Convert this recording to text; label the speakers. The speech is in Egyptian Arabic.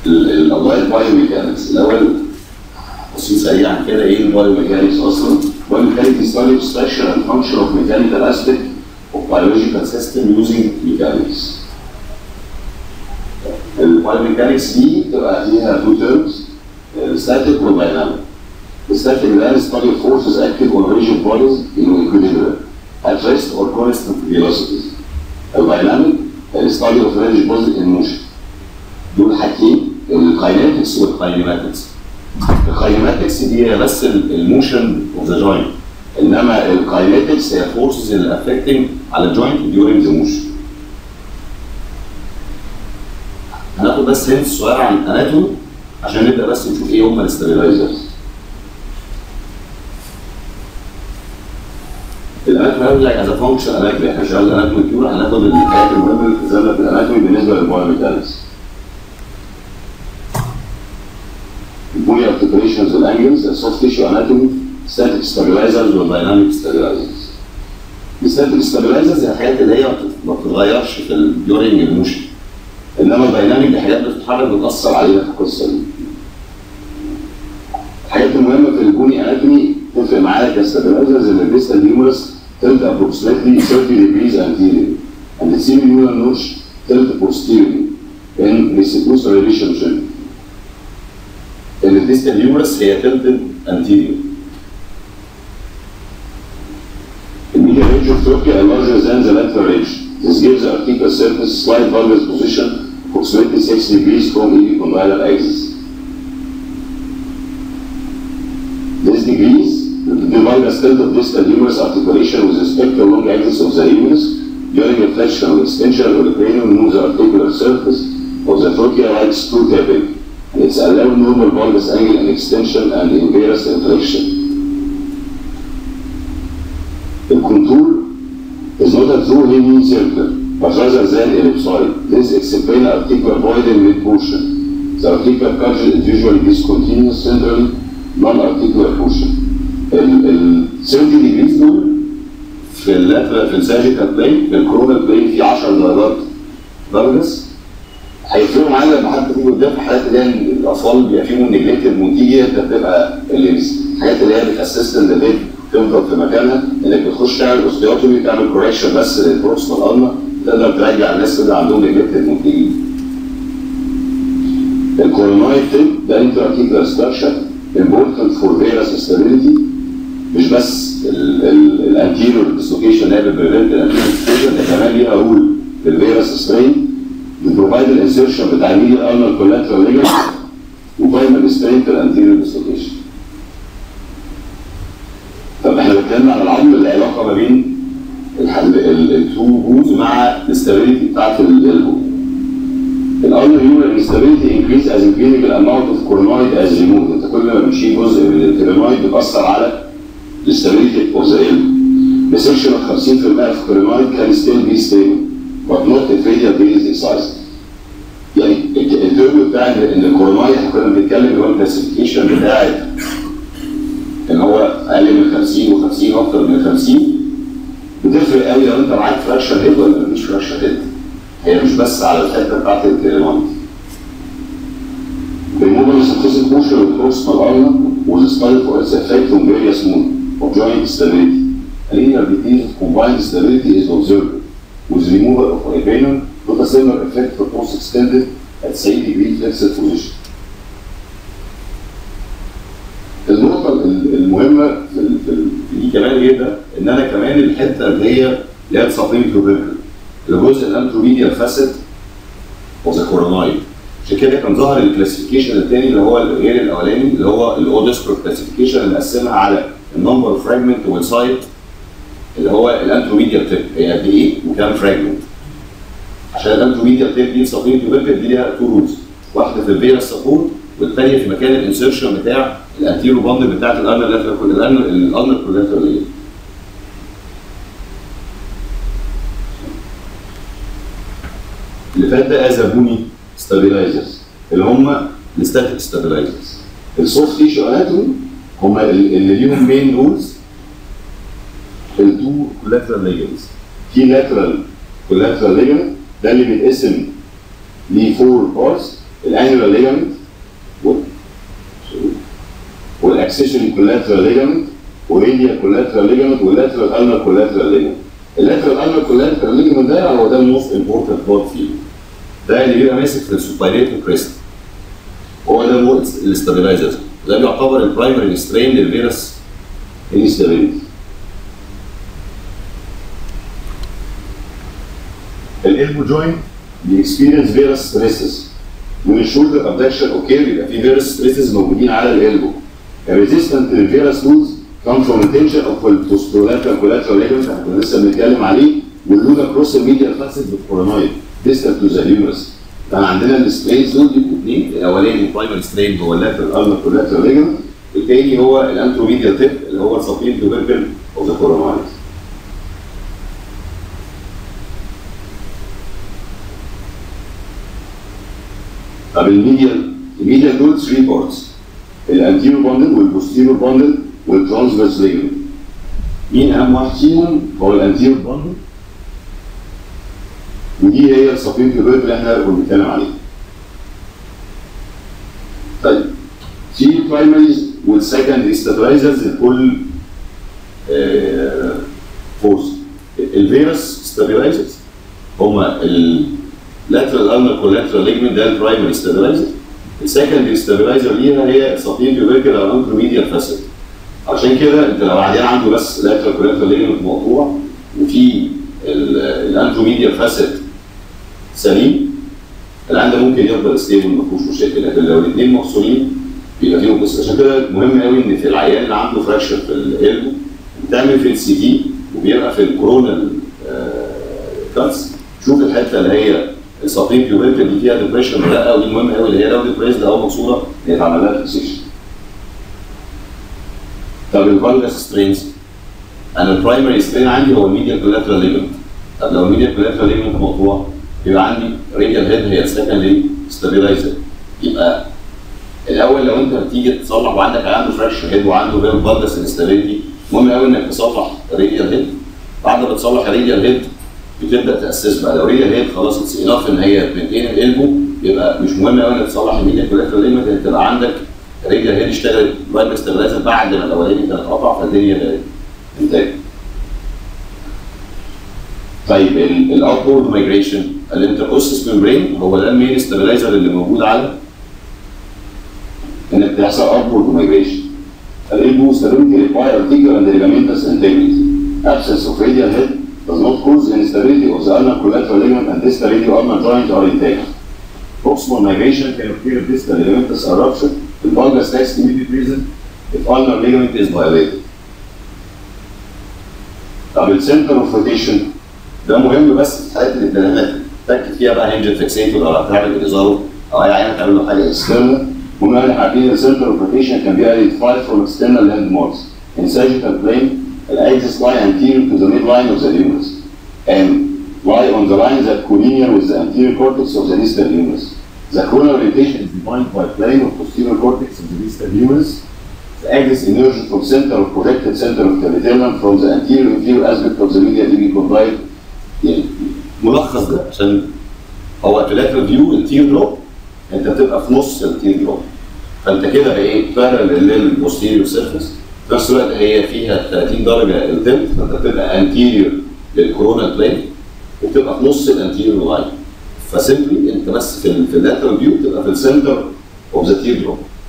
Speaker 1: الاوضاع البايو ميكانكس الاول بصين سريعا كده ايه البايو ميكانكس اصلا؟ البايو ميكانكس study of structure and function of mechanical aspect of biological system using mechanics. البايو ميكانكس دي بتبقى فيها two terms static والديناميك. الستاتيك ده study of forces active on rigid bodies in equilibrium at rest or constant velocities. الديناميك study of rigid bodies in motion. دول حاجتين الكاينetics والكاينماتكس. الكاينماتكس دي هي بس الموشن اوف ذا جوينت انما الكاينetics هي فورسز اللي افكتنج على الجوينت during the motion. هناخد بس هنت صغيره عن الاناتومي عشان نبدا بس نشوف ايه هم الاستابيلايزرز. الاناتومي هيقول لك از فانكشن اناتومي احنا شغال اناتومي كيور هناخد الحاجات المهمه اللي بتتزلق في الاناتومي بالنسبه للبايوميكانكس. البولي ارتكوليشنز والانجلز السوفت تيشو اناتومي ستاتيك ستابلايزرز والدايناميك ستابلايزرز. الستاتيك ستابلايزرز هي الحاجات اللي هي ما بتتغيرش في الديورنج الموشن. انما الدايناميك دي حاجات بتتحرك بتاثر علينا في القصه دي. الحاجات المهمه في البوني اناتومي تفرق معانا كستابلايزرز ان الديستال هيومرس tilt approximately 30 degrees anterior and the semilunar notch tilt posteriorly in reciprocal relationship. ان الديستال هيومرس هي tilted anterior. The medial range of trachea are larger than the lateral range. This gives the articular surface slight valgus position approximately 6 degrees from epicondylar axis. This degrees the valgus tilt of distal humerus articulation with respect to long axis of the humerus during a flexion or extension of the cranium moves the articular surface of the trachea like screw tapping. It's allow normal valgus angle and extension and inverse inflection. The contour is not a true hemicircular, but rather than ellipsoid. This explains articular void in mid portion. The articular cartilage is usually discontinuous centrally, non-articular portion. ال 70 ديجريز دول في اللاترال في الساجيتال بلين في الكورونا بلين في 10 درجات درجس هيفرقوا معانا لما حد تيجي قدام في حالات اللي هي الاطفال بيبقى فيهم نجليكتد مونتيجيا ده بتبقى الليمس الحاجات اللي هي بتاسست ان البيت تفضل في مكانها انك بتخش تعمل اوستيوتومي تعمل كوريكشن بس للبروكسيمال الما تقدر ترجع الناس اللي عندهم نجليكتد مونتيجيا الكورونايد تيب ده انتر ستراكشر important for various stability مش بس الانتيريور ديسلوكيشن اللي هي بتبريفنت الانتيريور ديسلوكيشن ده كمان ليها رول في الفيروس سترين بتبروفايد الانسيرشن بتاع الميديال ارنال كولاترال ليجمنت وبايمال سترين في الانتيريور ديسلوكيشن. طب احنا بنتكلم عن العظم العلاقه ما بين التو بوز مع الاستابيليتي بتاعت الالبو. الارنال هيومر انستابيليتي انكريز از increasing the amount of coronoid as removed انت كل ما بتشيل جزء من الكورونويد بتاثر على الاستابيليتي اوف ذا البو. The section of 50% of coronoid can still be stable but not if radial base excised. يعني الترم بتاع ان الكوروناي احنا كنا بنتكلم اللي هو الكلاسيفيكيشن بتاعت ان هو اقل من 50 و50 واكتر من 50 بتفرق قوي لو انت معاك فراكشن هيد ولا مفيش فراكشن هيد. هي مش بس على الحته بتاعت الكوروناي. Removal of successive motion of proximal ulna was studied for its effect on various mood of joint stability. A linear decrease of combined stability is observed with removal of organum with a similar effect for post extended at 90 degree flexed position. النقطة المهمة في, ال في, ال في دي كمان جدا ان انا كمان الحتة اللي هي اللي هي تصميم توبيركل الجزء الانتروميديال فاسد اوف ذا كورونايد عشان كده كان ظهر الكلاسيفيكيشن الثاني اللي هو غير الاولاني اللي هو الاودسكرو كلاسيفيكيشن اللي مقسمها على النمبر فراجمنت والسايت اللي هو الانتروميديال تيب هي قد ايه وكام فراجمنت عشان الانتروميديال تيب دي سبلين تيوبركل دي ليها تو روتس واحده في الفيرا سبورت والثانيه في مكان الانسرشن بتاع الانتيرو باند بتاعت الارنر لاترال الارنر كولاترال اللي فات ده ازابوني ستابيلايزرز اللي هم الستاتيك ستابيلايزرز السوفت تيشو اناتومي هم اللي ليهم مين رولز التو كولاترال ليجمنتس في لاترال كولاترال ليجمنت ده اللي بيتقسم ليه فور بارتس الانيولار ليجامنت والاكسسوري كولاترال ليجامنت وريديا كولاترال ليجامنت واللاترال النر كولاترال ليجامنت اللاترال النر كولاترال ليجامنت ده هو ده الموست امبورتنت بارت فيه ده اللي بيبقى ماسك في السوبايريتو كريست هو ده هو الاستابيلايزر ده بيعتبر البرايمري سترين للفيروس انستابيليتي الالبو جوينت بيكسبيرينس فيروس ستريسز من الشولدر ابدكشن اوكي بيبقى في فيروس ستريسز موجودين على الالبو الريزيستنت للفيروس رولز كم فروم تنشن اوف البوستولاترال كولاترال ليجمنت احنا كنا لسه بنتكلم عليه واللونا كروس الميديا فاسد بالكورونويد ديستال تو ذا هيومرس كان عندنا السترينز دول بيبقوا اثنين الاولاني البرايمري سترين هو اللاترال النر كولاترال ليجمنت الثاني هو الانتروميديال تيب اللي هو السبين توبركل اوف ذا كورونويد طب الميديال الميديال دول 3 بارتس الانتيرو باندل والبوستيرو باندل والترانسفيرس ليجمنت مين اهم واحد فيهم هو الانتيرو باندل ودي هي السبين توبركل اللي احنا كنا بنتكلم عليه طيب في البرايمريز والسكندري ستابلايزرز لكل فورس الفيروس ستابلايزرز هما اللاترال النر كولاترال ليجمنت ده البرايمري ستابلايزر السكندري ستابلايزر ليها هي سبين توبركل او انتروميديال فاسد عشان كده انت لو عيان عنده بس لاترال كولاترال ليجمنت مقطوع وفي الانتروميديال فاسد سليم العيان ده ممكن يفضل ستيبل ما فيهوش مشاكل لكن لو الاثنين مفصولين بيبقى فيهم قصه عشان كده مهم قوي ان في العيان اللي عنده فراكشر في القلب بتعمل في السي تي وبيبقى في الكورونال كاتس شوف الحته اللي هي السابين بيوبركل دي فيها ديبريشن ولا لا ودي مهمه قوي اللي هي لو ديبريسد او مكسوره يتعمل لها فيكسيشن طب الفالجس سترينز انا البرايمري سترين عندي هو الميديال كولاترال ليجمنت طب لو الميديال كولاترال ليجمنت مقطوع يبقى عندي راديال هيد هي السكندري ستابيلايزر يبقى الاول لو انت بتيجي تصلح وعندك عنده فريش هيد وعنده فيرب فالجس انستابيليتي مهم قوي انك تصلح راديال هيد بعد ما تصلح راديال هيد بتبدا تاسس بقى لو راديال هيد خلاص اتس انف ان هي تمنتين الالبو يبقى مش مهم قوي انك تصلح الميديا كولاترال ليجمنت تبقى عندك راديال هيد اشتغلت برايمري ستابلايزر بعد ما الاولاني كانت قطع فالدنيا بقت انتاج طيب الاوتبورد مايجريشن الانتركوستس ممبرين هو ده المين ستابلايزر اللي موجود على انك تحصل اوتبورد مايجريشن الالبو stability require articular and ligamentous integrity absence of radial head does not cause instability of the ulnar collateral ligament and distal radial ulnar joints are intact. Proximal migration can occur if distal ligamentous are ruptured, the valgus text immediately present if ulnar ligament is violated. طب السنتر اوف روتيشن ده مهم بس في حالات الامتحانات تاكد فيها بقى هنجن فيكسيتور او هتعمل انذاره او اي عينه تعمل له حاجه اكسترنال وما احنا عارفين السنتر اوف روتيشن كان بي ايدنتيفايد from external landmarks in sagittal plane the axis lie anterior to the midline of the humerus and lie on the line that collinear with the anterior cortex of the distal humerus. The coronal orientation is defined by plane of posterior cortex of the distal humerus. The axis emerges from center of projected center of cerebellum from the anterior inferior aspect of the medial tibial condyle. يعني ملخص ده عشان هو في lateral view التير دروب انت بتبقى في نص التير دروب فانت كده بقيت بارل للبوستيريور سيرفيس في نفس الوقت هي فيها 30 درجه التلت فانت بتبقى انتيريور للكورونا بلين وبتبقى في نص الانتيريور لاين فسيمبلي انت بس في ال في اللاترال فيو بتبقى في السنتر اوف ذا تير دروب